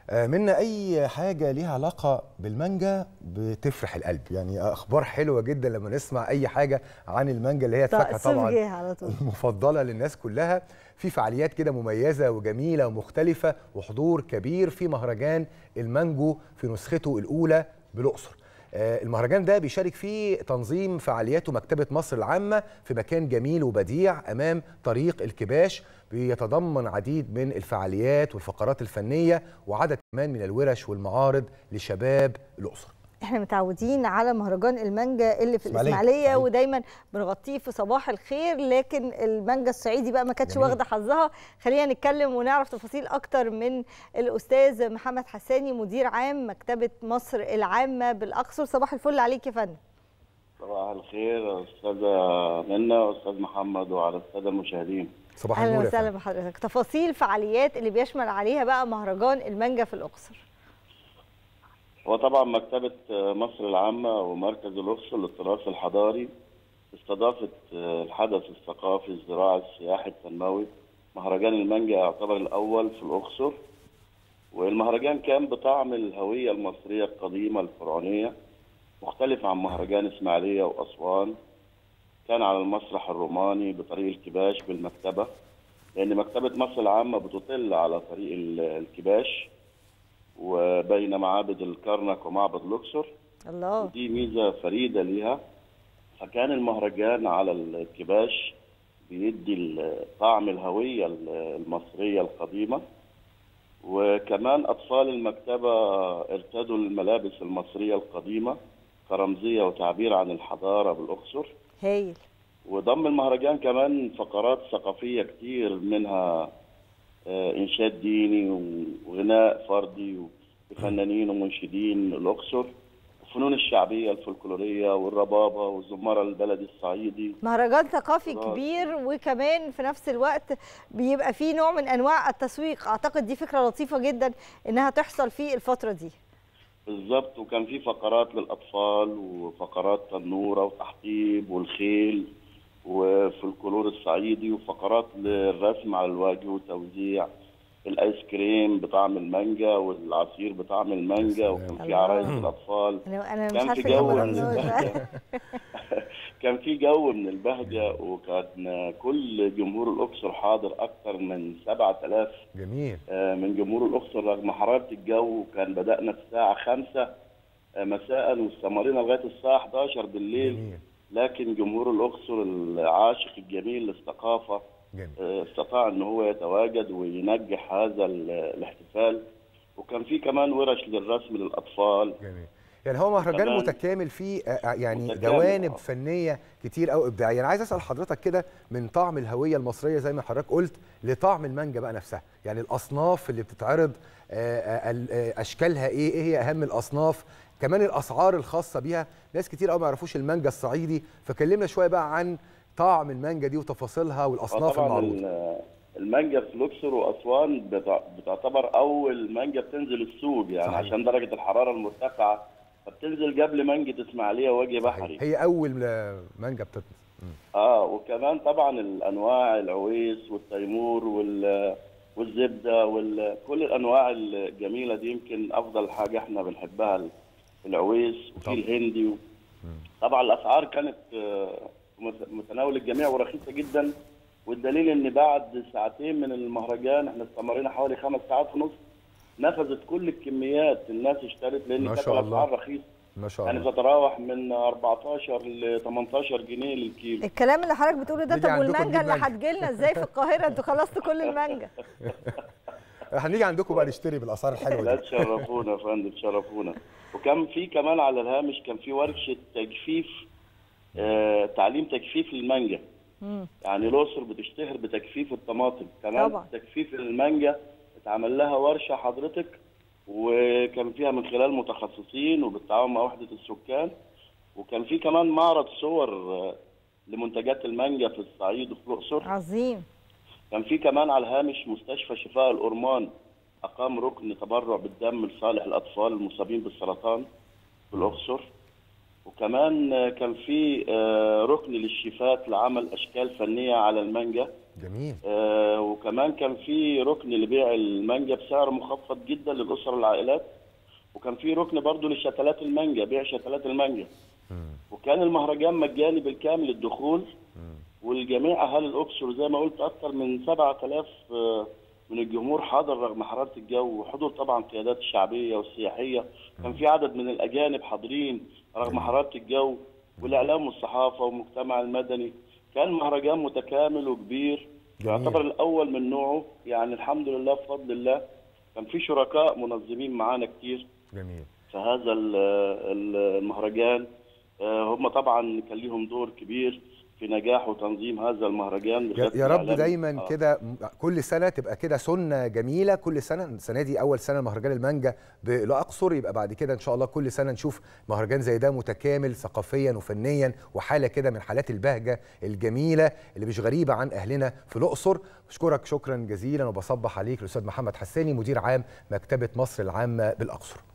آه، منا اي حاجه ليها علاقه بالمانجا بتفرح القلب يعني اخبار حلوه جدا لما نسمع اي حاجه عن المانجا اللي هي الفاكهه الصيف طبعا جه على طول المفضله للناس كلها في فعاليات كده مميزه وجميله ومختلفه وحضور كبير في مهرجان المانجو في نسخته الاولى بالاقصر آه، المهرجان ده بيشارك فيه تنظيم فعالياته مكتبة مصر العامة في مكان جميل وبديع أمام طريق الكباش بيتضمن عديد من الفعاليات والفقرات الفنية وعدد كمان من الورش والمعارض لشباب الأقصر احنا متعودين على مهرجان المانجا اللي في إسماعيلية. الاسماعيليه صحيح. ودايما بنغطيه في صباح الخير لكن المانجا الصعيدي بقى ما كانتش جميل. واخده حظها خلينا نتكلم ونعرف تفاصيل اكتر من الاستاذ محمد حساني مدير عام مكتبه مصر العامه بالاقصر صباح الفل عليك يا فندم صباح الخير استاذه منى واستاذ محمد وعلى الساده المشاهدين صباح اهلا النور يا وسهلا فندم. بحضرتك تفاصيل فعاليات اللي بيشمل عليها بقى مهرجان المانجا في الاقصر هو طبعا مكتبه مصر العامه ومركز الاقصر للتراث الحضاري استضافت الحدث الثقافي الزراعي السياحي التنموي مهرجان المانجا يعتبر الاول في الاقصر والمهرجان كان بطعم الهويه المصريه القديمه الفرعونيه مختلف عن مهرجان اسماعيليه واسوان كان على المسرح الروماني بطريق الكباش بالمكتبه لان مكتبه مصر العامه بتطل على طريق ال- الكباش وبين معابد الكرنك ومعبد الاقصر الله دي ميزه فريده ليها فكان المهرجان على الكباش بيدي ال- طعم الهويه ال- المصريه القديمه وكمان اطفال المكتبه ارتدوا الملابس المصريه القديمه كرمزيه وتعبير عن الحضاره بالاقصر هايل وضم المهرجان كمان فقرات ثقافية كتير منها آه، إنشاد ديني وغناء فردي وفنانين ومنشدين الأقصر الفنون الشعبية الفولكلورية والربابة والزمارة البلدي الصعيدي مهرجان ثقافي خلاص. كبير وكمان في نفس الوقت بيبقى فيه نوع من انواع التسويق اعتقد دي فكره لطيفه جدا انها تحصل في الفتره دي بالظبط وكان في فقرات للأطفال وفقرات تنورة وتحطيب والخيل وفولكلور الصعيدي وفقرات للرسم على الوجه وتوزيع الايس كريم بطعم المانجا والعصير بطعم المانجا وكان في الله. عرايس للاطفال انا انا مش كان في عارفه جو ايه من الموضوع ده. البهجة كان في جو من البهجة وكان كل جمهور الأقصر حاضر أكثر من 7000 جميل آه، من جمهور الأقصر رغم حرارة الجو كان بدأنا الساعة 5 آه، مساء واستمرينا لغاية الساعة 11 بالليل جميل لكن جمهور الأقصر العاشق الجميل للثقافة جميل آه، استطاع ان هو يتواجد وينجح هذا ال- الاحتفال وكان في كمان ورش للرسم للاطفال جميل يعني هو مهرجان كمان متكامل فيه آه، آه، يعني متكامل، جوانب آه. فنيه كتير او ابداعيه انا عايز اسال حضرتك كده من طعم الهويه المصريه زي ما حضرتك قلت لطعم المانجا بقى نفسها يعني الاصناف اللي بتتعرض آه، آه، ال- آه، اشكالها ايه ايه هي اهم الاصناف كمان الاسعار الخاصه بيها ناس كتير قوي ما يعرفوش المانجا الصعيدي فكلمنا شويه بقى عن طعم المانجا دي وتفاصيلها والاصناف طبعا المعروضه ال- المانجا في الاقصر واسوان بتع- بتعتبر اول مانجا بتنزل السوق يعني صحيح. عشان درجه الحراره المرتفعه فبتنزل قبل مانجا اسماعيليه وجه بحري هي اول آه، مانجا بتتنزل اه وكمان طبعا الانواع العويس والتيمور وال والزبده وكل الانواع الجميله دي يمكن افضل حاجه احنا بنحبها العويس وفي طبعا. الهندي و... طبعا الاسعار كانت آه، مت- متناول الجميع ورخيصه جدا والدليل ان بعد ساعتين من المهرجان احنا استمرينا حوالي خمس ساعات ونص نفذت كل الكميات الناس اشترت لان ما كانت شاء الله. الاسعار رخيصه ما شاء يعني الله تتراوح من 14 ل 18 جنيه للكيلو الكلام اللي حضرتك بتقوله ده نيجي طب عندكم والمانجا نجيب اللي مانجا. هتجيلنا ازاي في القاهره انتوا خلصتوا كل المانجا هنيجي عندكم بقى نشتري بالاسعار الحلوه لا دي تشرفونا يا فندم تشرفونا وكان في كمان على الهامش كان في ورشه تجفيف آه تعليم تجفيف المانجا مم. يعني الاقصر بتشتهر بتجفيف الطماطم كمان طبعا. تجفيف المانجا اتعمل لها ورشه حضرتك وكان فيها من خلال متخصصين وبالتعاون مع وحده السكان وكان في كمان معرض صور آه، لمنتجات المانجا في الصعيد وفي الاقصر عظيم كان في كمان على الهامش مستشفى شفاء الأورمان أقام ركن تبرع بالدم لصالح الأطفال المصابين بالسرطان في الأقصر وكمان آه، كان في آه، ركن للشيفات لعمل أشكال فنية على المانجا جميل آه وكمان كان في ركن لبيع المانجا بسعر مخفض جدا للاسر والعائلات وكان في ركن برضه لشتلات المانجا بيع شتلات المانجا وكان المهرجان مجاني بالكامل الدخول والجميع اهالي الاقصر زي ما قلت اكثر من 7000 آه، من الجمهور حضر رغم حراره الجو وحضور طبعا قيادات الشعبيه والسياحيه كان في عدد من الاجانب حاضرين رغم حراره الجو والاعلام والصحافه والمجتمع المدني كان مهرجان متكامل وكبير جميل. يعتبر الاول من نوعه يعني الحمد لله بفضل الله كان في شركاء منظمين معانا كتير جميل في هذا ال- ال- المهرجان آه، هم طبعا كان ليهم دور كبير في نجاح وتنظيم هذا المهرجان يا- بشكل يا رب إعلامي. دايما آه. كده م- كل سنه تبقى كده سنه جميله كل سنه السنه دي اول سنه مهرجان المانجا بالاقصر يبقى بعد كده ان شاء الله كل سنه نشوف مهرجان زي ده متكامل ثقافيا وفنيا وحاله كده من حالات البهجه الجميله اللي مش غريبه عن اهلنا في الاقصر بشكرك شكرا جزيلا وبصبح عليك الاستاذ محمد حساني مدير عام مكتبه مصر العامه بالاقصر